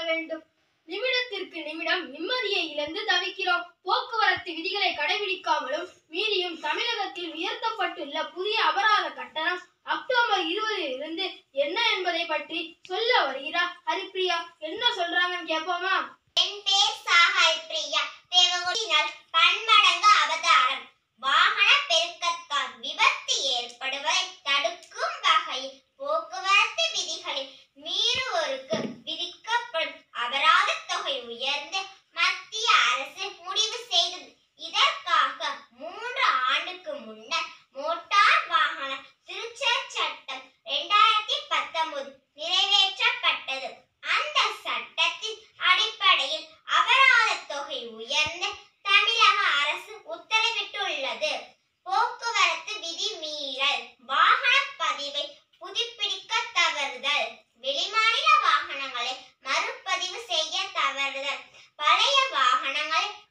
வேண்டும் நிமிடத்திற்கு நிமிடம் நிம்மதியை இழந்து தவிக்கிறோம் போக்குவரத்து விதிகளை கடைபிடிக்காமலும் மீறியும் தமிழகத்தில் உயர்த்தப்பட்டுள்ள புதிய அபராத கட்டணம் அக்டோபர் இருபதில் இருந்து என்ன என்பதை பற்றி சொல்ல வருகிறார் ஹரிப்ரியா என்ன சொல்றாங்கன்னு கேட்போமா என் பேர் சாகல் பிரியா தேவகுடியினால் பன்மடங்கு அவதாரம் வாகன பெருக்கத்தால் விபத்து ஏற்படுவதை தடுக்கும் வகையில் போக்குவரத்து விதிகளை மீறுவோருக்கு விதிக்கப்படும் அபராத தொகை உயர்ந்து மத்திய அரசு முடிவு செய்தது இதற்காக மூன்று ஆண்டுக்கு முன்னர் மோட்டார் வாகன திருச்ச சட்டம் இரண்டாயிரத்தி பத்தொன்பது நிறைவேற்றப்பட்டது அந்த சட்டத்தின் அடிப்படையில் அபராத தொகை உயர்ந்து தமிழக அரசு உத்தரவிட்டுள்ளது போக்குவரத்து விதி மீறல் வாகன பதிவை புதுப்பிடிக்க தவறுதல் வெளிமாநில வாகனங்களை மறுபதிவு செய்ய தவறுதல் பழைய வாகனங்களை